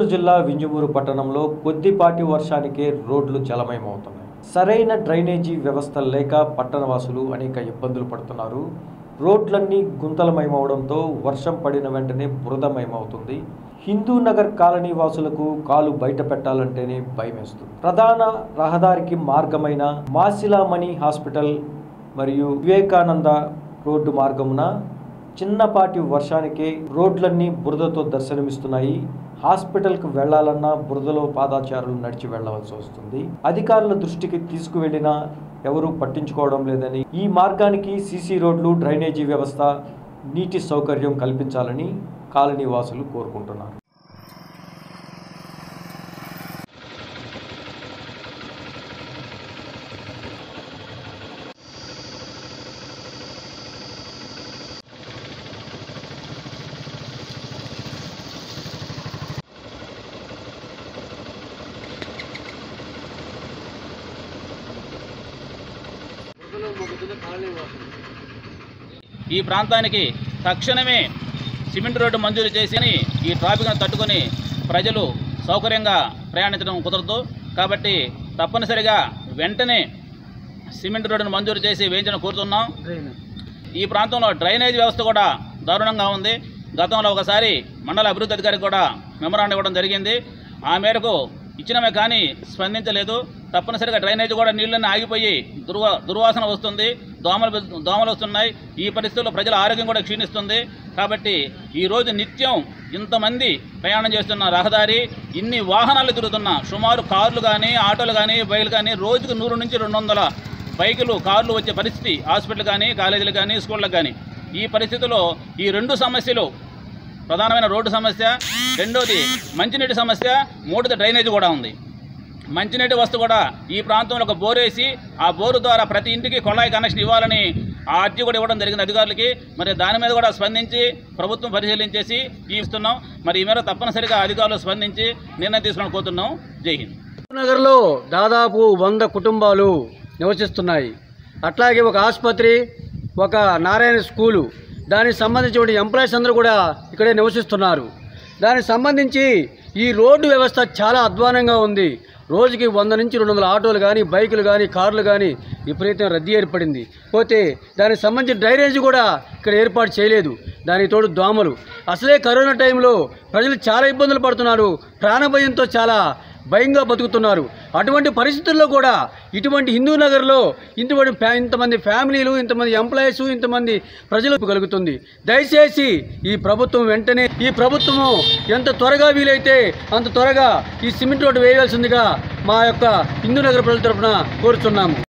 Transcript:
జిల్లా వింజమూరు పట్టణంలో కొద్దిపాటి వర్షానికే రోడ్లు జలమయమవుతున్నాయి సరైన డ్రైనేజీ వ్యవస్థ లేక పట్టణవాసులు అనేక ఇబ్బందులు పడుతున్నారు రోడ్లన్నీ గుంతలమయమవడంతో వర్షం పడిన వెంటనే బురదమయమవుతుంది హిందూ నగర్ కాలనీ వాసులకు కాలు బయట పెట్టాలంటేనే భయమేస్తుంది ప్రధాన రహదారికి మార్గమైన మాసిలామణి హాస్పిటల్ మరియు వివేకానంద రోడ్డు మార్గమున చిన్నపాటి వర్షానికే రోడ్లన్నీ బురదతో దర్శనమిస్తున్నాయి హాస్పిటల్కు వెళ్లాలన్నా బురదలో పాదాచారులు నడిచి వెళ్లవలసి వస్తుంది అధికారుల దృష్టికి తీసుకువెళ్లినా ఎవరూ పట్టించుకోవడం లేదని ఈ మార్గానికి సీసీ రోడ్లు డ్రైనేజీ వ్యవస్థ నీటి సౌకర్యం కల్పించాలని కాలనీ వాసులు కోరుకుంటున్నారు ఈ ప్రాంతానికి తక్షణమే సిమెంట్ రోడ్డు మంజూరు చేసి ఈ ట్రాఫిక్ను తట్టుకొని ప్రజలు సౌకర్యంగా ప్రయాణించడం కుదరదు కాబట్టి తప్పనిసరిగా వెంటనే సిమెంట్ రోడ్డును మంజూరు చేసి వేయించడం కోరుతున్నాం ఈ ప్రాంతంలో డ్రైనేజ్ వ్యవస్థ కూడా దారుణంగా ఉంది గతంలో ఒకసారి మండల అభివృద్ధి అధికారికి కూడా మెమరాండం ఇవ్వడం జరిగింది ఆ మేరకు ఇచ్చినమే కానీ స్పందించలేదు తప్పనిసరిగా డ్రైనేజ్ కూడా నీళ్ళన్నీ ఆగిపోయి దుర్వ దుర్వాసన వస్తుంది దోమలు దోమలు వస్తున్నాయి ఈ పరిస్థితుల్లో ప్రజల ఆరోగ్యం కూడా క్షీణిస్తుంది కాబట్టి ఈరోజు నిత్యం ఇంతమంది ప్రయాణం చేస్తున్న రహదారి ఇన్ని వాహనాలు తిరుగుతున్న సుమారు కార్లు కానీ ఆటోలు కానీ బైకులు కానీ రోజుకు నూరు నుంచి రెండు వందల బైకులు కార్లు వచ్చే పరిస్థితి హాస్పిటల్ కానీ కాలేజీలు కానీ స్కూళ్ళకు కానీ ఈ పరిస్థితిలో ఈ రెండు సమస్యలు ప్రధానమైన రోడ్డు సమస్య రెండోది మంచినీటి సమస్య మూడోది డ్రైనేజ్ కూడా ఉంది మంచినీటి వస్తు కూడా ఈ ప్రాంతంలో ఒక బోర్ వేసి ఆ బోరు ద్వారా ప్రతి ఇంటికి కొళాయి కనెక్షన్ ఇవ్వాలని ఆ అర్జీ కూడా ఇవ్వడం జరిగింది అధికారులకి మరి దాని మీద కూడా స్పందించి ప్రభుత్వం పరిశీలించేసి ఇస్తున్నాం మరి ఈ మేర తప్పనిసరిగా అధికారులు స్పందించి నిర్ణయం తీసుకొని పోతున్నాం జై హింద్ నగర్లో దాదాపు వంద కుటుంబాలు నివసిస్తున్నాయి అట్లాగే ఒక ఆసుపత్రి ఒక నారాయణ స్కూలు దానికి సంబంధించిన ఎంప్లాయీస్ అందరూ కూడా ఇక్కడే నివసిస్తున్నారు దానికి సంబంధించి ఈ రోడ్డు వ్యవస్థ చాలా అధ్వానంగా ఉంది రోజుకి వంద నుంచి రెండు వందల ఆటోలు కానీ బైకులు కానీ కార్లు కానీ విపరీతం రద్దీ ఏర్పడింది పోతే దానికి సంబంధించిన డ్రైనేజ్ కూడా ఇక్కడ ఏర్పాటు చేయలేదు దానికి తోడు దోమలు అసలే కరోనా టైంలో ప్రజలు చాలా ఇబ్బందులు పడుతున్నారు ప్రాణభయంతో చాలా భయంగా బతుకుతున్నారు అటువంటి పరిస్థితుల్లో కూడా ఇటువంటి హిందూ నగర్లో ఇంటువంటి ఫ్యా ఇంతమంది ఫ్యామిలీలు ఇంతమంది ఎంప్లాయీస్ ఇంతమంది ప్రజలు కలుగుతుంది దయచేసి ఈ ప్రభుత్వం వెంటనే ఈ ప్రభుత్వము ఎంత త్వరగా వీలైతే అంత త్వరగా ఈ సిమెంట్ రోడ్డు వేయవలసిందిగా మా యొక్క హిందూ నగర్ ప్రజల తరఫున కోరుతున్నాము